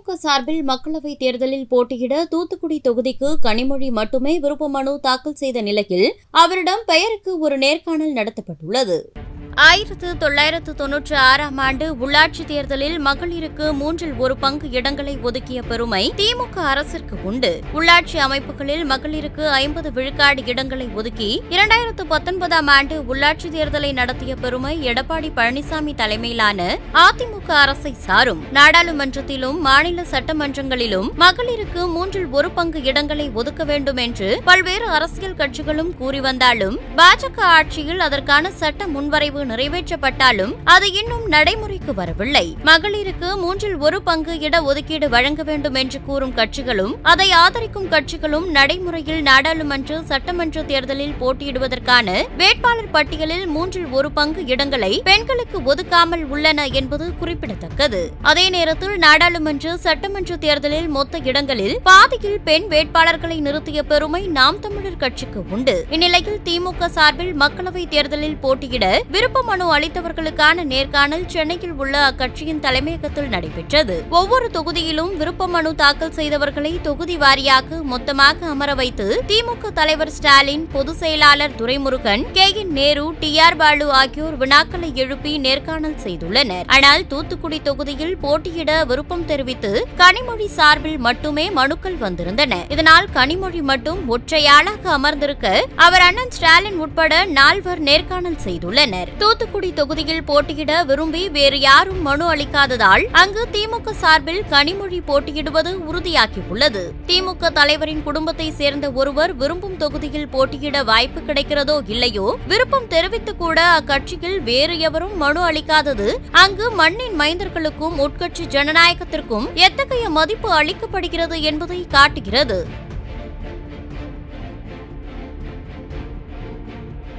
திமுக சார்பில் மக்களவைத் தேர்தலில் போட்டியிட தூத்துக்குடி தொகுதிக்கு கனிமொழி மட்டுமே விருப்ப மனு தாக்கல் செய்த நிலையில் அவரிடம் பெயருக்கு ஒரு நேர்காணல் நடத்தப்பட்டுள்ளது ஆயிரத்து தொள்ளாயிரத்து தொன்னூற்றி ஆறாம் ஆண்டு உள்ளாட்சித் தேர்தலில் மகளிருக்கு மூன்றில் ஒரு பங்கு இடங்களை ஒதுக்கிய பெருமை திமுக அரசிற்கு உண்டு உள்ளாட்சி அமைப்புகளில் மகளிருக்கு ஐம்பது விழுக்காடு இடங்களை ஒதுக்கி இரண்டாயிரத்து பத்தொன்பதாம் ஆண்டு உள்ளாட்சித் தேர்தலை நடத்திய பெருமை எடப்பாடி பழனிசாமி தலைமையிலான அதிமுக அரசை சாரும் நாடாளுமன்றத்திலும் மாநில சட்டமன்றங்களிலும் மகளிருக்கு மூன்றில் ஒரு பங்கு இடங்களை ஒதுக்க வேண்டும் என்று பல்வேறு அரசியல் கட்சிகளும் கூறி வந்தாலும் பாஜக ஆட்சியில் அதற்கான சட்ட முன்வரைவு நிறைவேற்றப்பட்டாலும் அது இன்னும் நடைமுறைக்கு வரவில்லை மகளிருக்கு மூன்றில் ஒரு பங்கு இட ஒதுக்கீடு வழங்க வேண்டும் என்று கூறும் கட்சிகளும் அதை ஆதரிக்கும் கட்சிகளும் நடைமுறையில் நாடாளுமன்ற சட்டமன்ற தேர்தலில் போட்டியிடுவதற்கான வேட்பாளர் பட்டியலில் மூன்றில் ஒரு பங்கு இடங்களை பெண்களுக்கு ஒதுக்காமல் உள்ளன என்பது குறிப்பிடத்தக்கது அதே நேரத்தில் நாடாளுமன்ற சட்டமன்ற தேர்தலில் மொத்த இடங்களில் பாதியில் பெண் வேட்பாளர்களை நிறுத்திய பெருமை நாம் தமிழர் கட்சிக்கு உண்டு இந்நிலையில் திமுக சார்பில் மக்களவைத் தேர்தலில் போட்டியிட விருப்ப மனு அளித்தவர்களுக்கான நேர்காணல் சென்னையில் உள்ள அக்கட்சியின் தலைமையகத்தில் நடைபெற்றது ஒவ்வொரு தொகுதியிலும் விருப்ப மனு தாக்கல் செய்தவர்களை தொகுதி வாரியாக மொத்தமாக அமர வைத்து திமுக தலைவர் ஸ்டாலின் பொதுச் செயலாளர் Duraimurugan K N Nehru T R Baalu ஆகியோர் வினாக்களை எழுப்பி நேர்காணல் செய்துள்ளனர் ஆனால் தூத்துக்குடி தொகுதியில் போட்டியிட விருப்பம் தெரிவித்து கனிமொழி சார்பில் மட்டுமே மனுக்கள் வந்திருந்தன இதனால் கனிமொழி மட்டும் ஒற்றையாளாக அமர்ந்திருக்க அவர் அண்ணன் ஸ்டாலின் உட்பட நால்வர் நேர்காணல் செய்துள்ளனர் தூத்துக்குடி தொகுதியில் போட்டியிட விரும்பி வேறு யாரும் மனு அளிக்காததால் அங்கு திமுக சார்பில் கனிமொழி போட்டியிடுவது உறுதியாகியுள்ளது திமுக தலைவரின் குடும்பத்தை சேர்ந்த ஒருவர் விரும்பும் தொகுதியில் போட்டியிட வாய்ப்பு கிடைக்கிறதோ இல்லையோ விருப்பம் தெரிவித்து கூட அக்கட்சியில் வேறு எவரும் மனு அளிக்காதது அங்கு மண்ணின் மைந்தர்களுக்கும் உட்கட்சி ஜனநாயகத்திற்கும் எத்தகைய மதிப்பு அளிக்கப்படுகிறது என்பதை காட்டுகிறது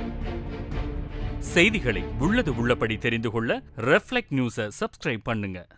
செய்திகளை உள்ளது உள்ளபடி தெரிந்து கொள்ள ரெஃப்ளெக்ட் நியூஸை சப்ஸ்கிரைப் பண்ணுங்க